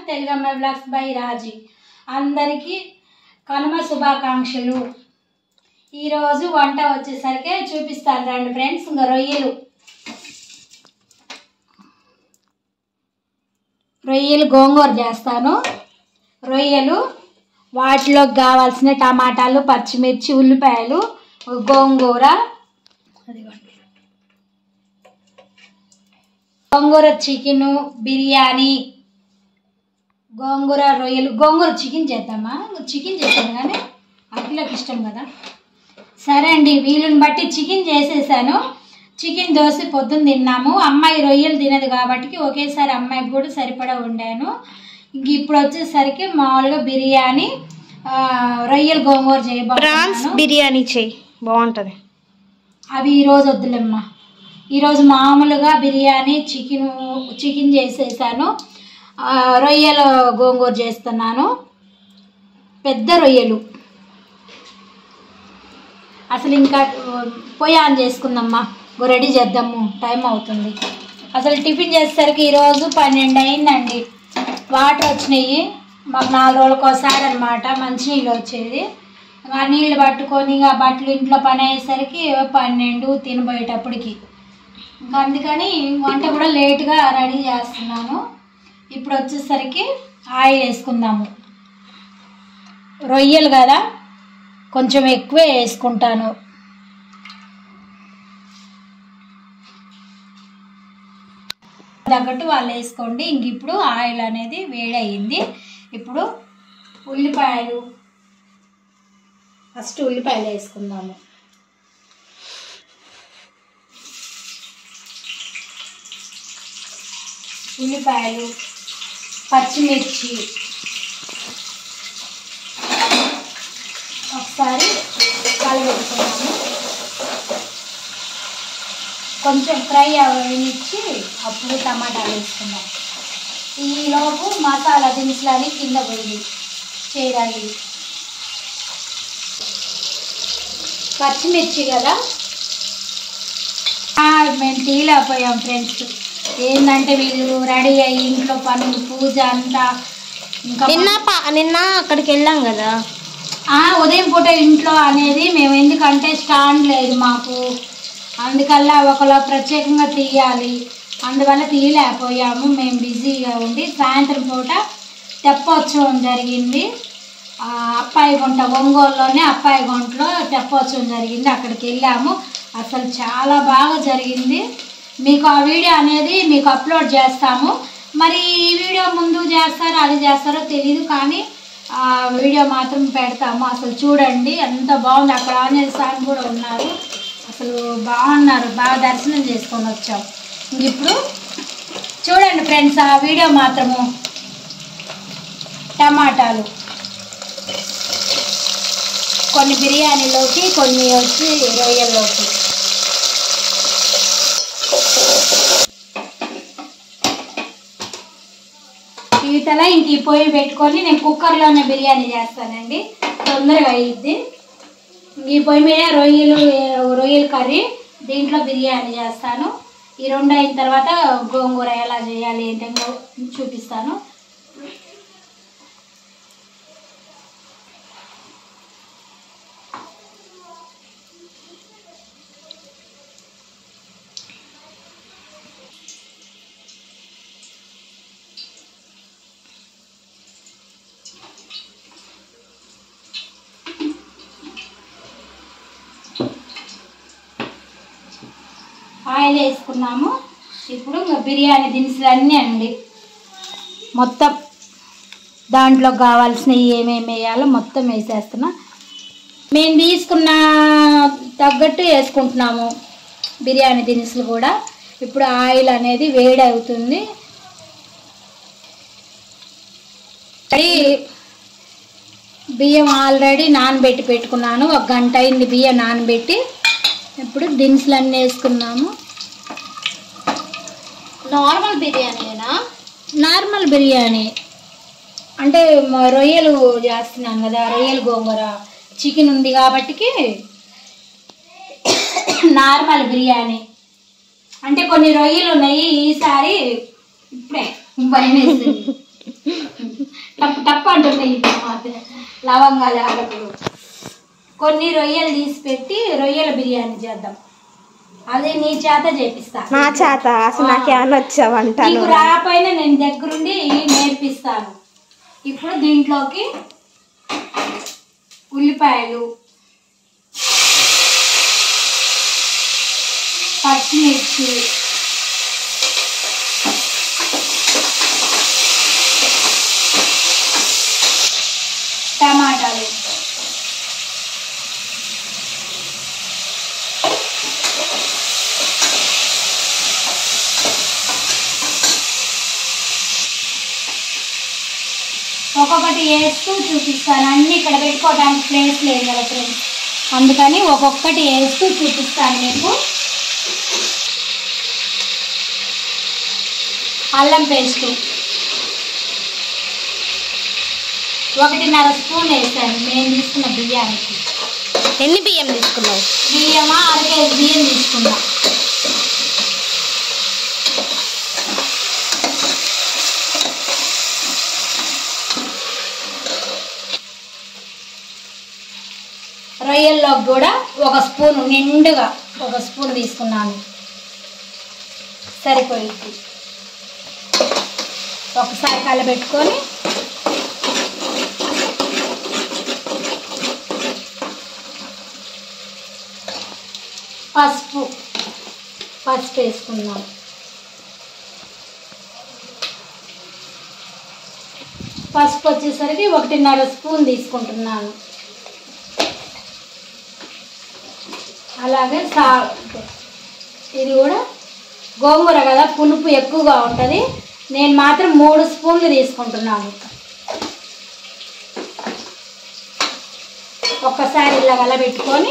తెలుగమ్మ blogs by రాజీ అందరికీ కనుమ శుభాకాంక్షలు ఈరోజు వంట వచ్చేసరికి చూపిస్తాను రండి ఫ్రెండ్స్ ఇంకా రొయ్యలు రొయ్యలు గోంగూర చేస్తాను రొయ్యలు వాటిలోకి కావాల్సిన టమాటాలు పచ్చిమిర్చి ఉల్లిపాయలు గోంగూర అదిగోండి గోంగూర చికెను బిర్యానీ గోంగూర రొయ్యలు గోంగూర చికెన్ చేద్దామా చికెన్ చేస్తాను కానీ అఖిలకి ఇష్టం కదా సరే అండి వీలుని బట్టి చికెన్ చేసేసాను చికెన్ దోశ పొద్దున్న తిన్నాము అమ్మాయి రొయ్యలు తినదు కాబట్టి ఒకేసారి అమ్మాయికి కూడా సరిపడా వండాను ఇంక ఇప్పుడు వచ్చేసరికి మామూలుగా బిర్యానీ ఆ, రొయ్యలు గోంగూర ప్రాన్స్ చేయబోతున్నాను బిర్యానీ చెయ్యి బాగుంటుంది అవి ఈరోజు వద్దులేమ్మా ఈరోజు మామూలుగా బిర్యానీ చికెన్ చికెన్ చేసేసాను ఆ, రొయ్యల గోంగూర చేస్తున్నాను పెద్ద రొయ్యలు అసలు ఇంకా పొయ్యి ఆన్ చేసుకుందమ్మా ఓ రెడీ చేద్దాము టైం అవుతుంది అసలు టిఫిన్ చేసేసరికి ఈరోజు పన్నెండు అయిందండి వాటర్ వచ్చినాయి మాకు నాలుగు రోజులకు ఒకసారి అనమాట మంచినీళ్ళు వచ్చేది ఆ నీళ్ళు పట్టుకొని ఆ బట్టలు ఇంట్లో పని అయ్యేసరికి పన్నెండు తినబోయేటప్పటికి ఇంకా అందుకని వంట కూడా లేట్గా రెడీ చేస్తున్నాను ఇప్పుడు వచ్చేసరికి ఆయిల్ వేసుకుందాము రొయ్యలు కదా కొంచెం ఎక్కువే వేసుకుంటాను తగ్గట్టు వాళ్ళు వేసుకోండి ఇంక ఇప్పుడు ఆయిల్ అనేది వేడయింది ఇప్పుడు ఉల్లిపాయలు ఫస్ట్ ఉల్లిపాయలు వేసుకుందాము ఉల్లిపాయలు పచ్చిమిర్చి ఒకసారి కలబెట్టుకున్నాము కొంచెం ఫ్రై అవనిచ్చి అప్పుడు టమాటాలు వేసుకున్నాం ఈలోపు మసాలా దినుసులని కింద పోయి చేయాలి పచ్చిమిర్చి కదా ఆ, మేము తీలేకపోయాం ఫ్రెండ్స్ ఏంటంటే వీళ్ళు రెడీ అయ్యి ఇంట్లో పనులు పూజ అంతా ఇంకా నిన్న పా- నిన్న అక్కడికి వెళ్ళాం కదా ఆ, ఉదయం పూట ఇంట్లో అనేది మేము ఎందుకంటే స్టాండ్ లేదు మాకు అందుకల్లా ఒకలా ప్రత్యేకంగా తీయాలి అందువల్ల తీయలేకపోయాము మేము బిజీగా ఉండి సాయంత్రం పూట తెప్పోత్సవం జరిగింది ఆ, అప్పాయి గుంట ఒంగోలులోనే అప్పాయి గుంటలో తెప్పోత్సవం జరిగింది అక్కడికి వెళ్ళాము అసలు చాలా బాగా జరిగింది మీకు ఆ వీడియో అనేది మీకు అప్లోడ్ చేస్తాము మరి ఈ వీడియో ముందు చేస్తారో అది చేస్తారో తెలియదు కానీ ఆ వీడియో మాత్రం పెడతాము అసలు చూడండి ఎంత బాగుంది అక్కడ ఆంజనేయ స్వామి కూడా ఉన్నారు అసలు బాగున్నారు బాగా దర్శనం చేసుకొని వచ్చాం ఇంక ఇప్పుడు చూడండి ఫ్రెండ్స్ ఆ వీడియో మాత్రము టమాటాలు కొన్ని బిర్యానీలోకి కొన్ని వచ్చి రొయ్యల్లోకి ఈతల ఇంక ఈ పొయ్యి పెట్టుకొని నేను కుక్కర్లోనే బిర్యానీ చేస్తానండి తొందరగా అయ్యిద్ది ఇంక ఈ పొయ్యి మీద రొయ్యలు రొయ్యల కర్రీ దీంట్లో బిర్యానీ చేస్తాను ఈ రెండు అయిన తర్వాత గోంగూర ఎలా చేయాలి ఏంటో చూపిస్తాను ఆయిల్ వేసుకున్నాము ఇప్పుడు ఇంకా బిర్యానీ దినుసులు అన్నీ అండి మొత్తం దాంట్లో కావాల్సినవి ఏమేమి వేయాలో మొత్తం వేసేస్తున్నా మేము తీసుకున్న తగ్గట్టు వేసుకుంటున్నాము బిర్యానీ దినుసులు కూడా ఇప్పుడు ఆయిల్ అనేది వేడి అవుతుంది అది బియ్యం ఆల్రెడీ నానబెట్టి పెట్టుకున్నాను ఒక గంట అయింది బియ్యం నానబెట్టి ఇప్పుడు దినుసులు అన్నీ వేసుకున్నాము నార్మల్ బిర్యానీనా నార్మల్ బిర్యానీ అంటే మ- రొయ్యలు చేస్తున్నాం కదా రొయ్యలు గోంగూర చికెన్ ఉంది కాబట్టికి నార్మల్ బిర్యానీ అంటే కొన్ని రొయ్యలు ఉన్నాయి ఈసారి ఇప్పుడే భయం వేస్తుంది టప్ టప్ అంటున్నాయి ఇది మాత్రం లవంగాలు ఆడప్పుడు కొన్ని రొయ్యలు తీసి పెట్టి రొయ్యల బిర్యానీ చేద్దాం అది నీ చేత చేపిస్తా నా చేత అసలు నాకేమన్నా వచ్చా వంట నీకు రాకపోయినా నేను దగ్గరుండి నేర్పిస్తాను ఇప్పుడు దీంట్లోకి ఉల్లిపాయలు పచ్చిమిర్చి టమాటాలు ఒక్కొక్కటి వేస్తూ చూపిస్తాను అన్ని ఇక్కడ పెట్టుకోవడానికి ప్లేస్ లేదు కదా ఫ్రెండ్స్ అందుకని ఒక్కొక్కటి వేస్తూ చూపిస్తాను మీకు అల్లం పేస్టు ఒకటిన్నర స్పూన్ వేసాను నేను తీసుకున్న బియ్యానికి ఎన్ని బియ్యం తీసుకున్నావు బియ్యమా అర కేజీ బియ్యం తీసుకున్నా రొయ్యల్లోకి కూడా ఒక స్పూన్ నిండుగా ఒక స్పూన్ తీసుకున్నాను సరిపోయింది ఒకసారి కలబెట్టుకొని పసుపు పసుపు వేసుకుందాం పసుపు వచ్చేసరికి ఒకటిన్నర స్పూన్ తీసుకుంటున్నాను అలాగే సా ఇది కూడా గోంగూర కదా పులుపు ఎక్కువగా ఉంటుంది నేను మాత్రం మూడు స్పూన్లు తీసుకుంటున్నాను ఒక్కసారి ఇలా కలబెట్టుకొని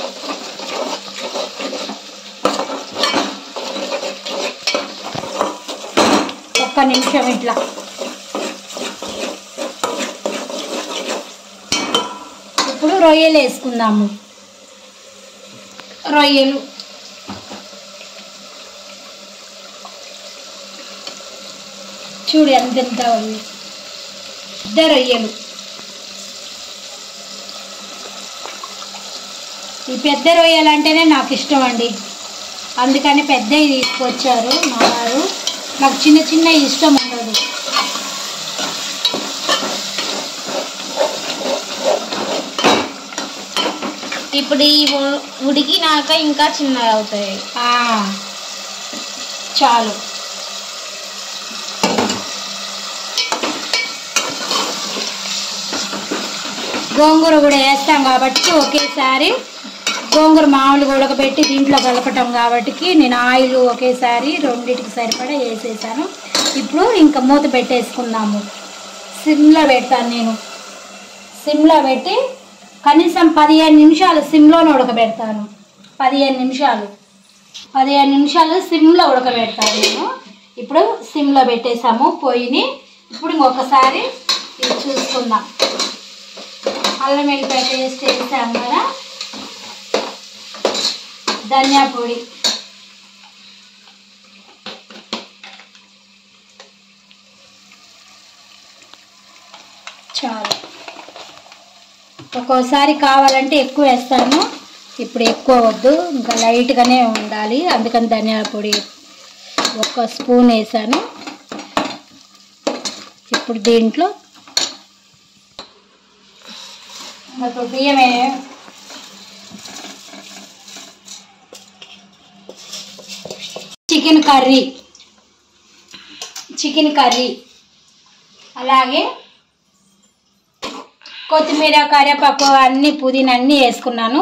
ఒక్క నిమిషం ఇట్లా ఇప్పుడు రొయ్యలు వేసుకుందాము రొయ్యలు చూడు ఎంత ఎంత ఉంది పెద్ద రొయ్యలు ఈ పెద్ద రొయ్యలు అంటేనే నాకు ఇష్టం అండి అందుకని పెద్దవి తీసుకొచ్చారు మా వారు నాకు చిన్న చిన్న ఇష్టం ఉండదు ఇప్పుడు ఈ ఉ- ఉడికినాక ఇంకా చిన్నగా అవుతాయి ఆ, చాలు గోంగూర కూడా వేస్తాం కాబట్టి ఒకేసారి గోంగూర మామూలుగా ఉడకబెట్టి దీంట్లో కలపటం కాబట్టి నేను ఆయిల్ ఒకేసారి రెండింటికి సరిపడా వేసేసాను ఇప్పుడు ఇంకా మూత పెట్టేసుకుందాము సిమ్లో పెడతాను నేను సిమ్లో పెట్టి కనీసం పదిహేను నిమిషాలు సిమ్లోనే ఉడకబెడతాను పదిహేను నిమిషాలు పదిహేను నిమిషాలు సిమ్లో ఉడకబెడతాను నేను ఇప్పుడు సిమ్లో పెట్టేసాము పొయ్యిని ఇప్పుడు ఇంకొకసారి ఇది చూసుకుందాం అల్లం వెల్లిపాయ పేస్ట్ వేసాం కదా ధనియా పొడి చాలు ఒక్కోసారి కావాలంటే ఎక్కువ వేస్తాను ఇప్పుడు ఎక్కువ వద్దు ఇంకా లైట్గానే ఉండాలి అందుకని ధనియాల పొడి ఒక స్పూన్ వేసాను ఇప్పుడు దీంట్లో ఇప్పుడు బియ్యమే చికెన్ కర్రీ చికెన్ కర్రీ అలాగే కొత్తిమీర కరివేపాకు అన్ని పుదీనా అన్నీ వేసుకున్నాను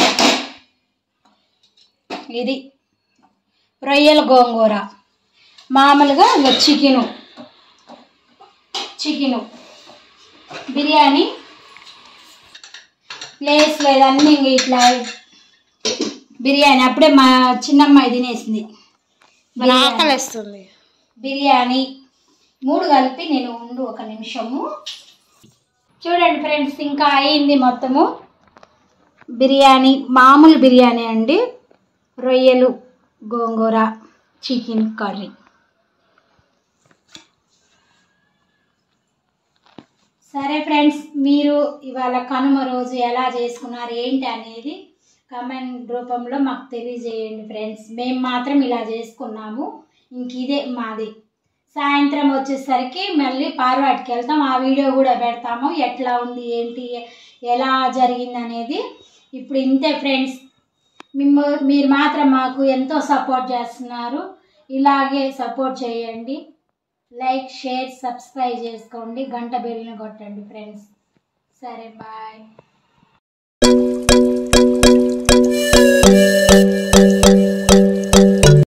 ఇది రొయ్యల గోంగూర మామూలుగా ఇగో చికెను చికెను బిర్యానీ ప్లేస్ లేదన్నీ ఇంక ఇట్లా బిర్యానీ అప్పుడే మా చిన్నమ్మాయి తినేసింది మన ఆకలి వేస్తుంది బిర్యానీ మూడు కలిపి నేను ఉండు ఒక నిమిషము చూడండి ఫ్రెండ్స్ ఇంకా అయింది మొత్తము బిర్యానీ మామూలు బిర్యానీ అండి రొయ్యలు గోంగూర చికెన్ కర్రీ సరే ఫ్రెండ్స్ మీరు ఇవాళ కనుమ రోజు ఎలా చేసుకున్నారు ఏంటి అనేది కమెంట్ రూపంలో మాకు తెలియజేయండి ఫ్రెండ్స్ మేము మాత్రం ఇలా చేసుకున్నాము ఇంక ఇదే మాది సాయంత్రం వచ్చేసరికి మళ్ళీ పార్వాటికి వెళ్తాం ఆ వీడియో కూడా పెడతాము ఎట్లా ఉంది ఏంటి ఎలా జరిగింది అనేది ఇప్పుడు ఇంతే ఫ్రెండ్స్ మిమ్మ మీరు మాత్రం మాకు ఎంతో సపోర్ట్ చేస్తున్నారు ఇలాగే సపోర్ట్ చేయండి లైక్ షేర్ సబ్స్క్రైబ్ చేసుకోండి గంట బెల్ని కొట్టండి ఫ్రెండ్స్ సరే బాయ్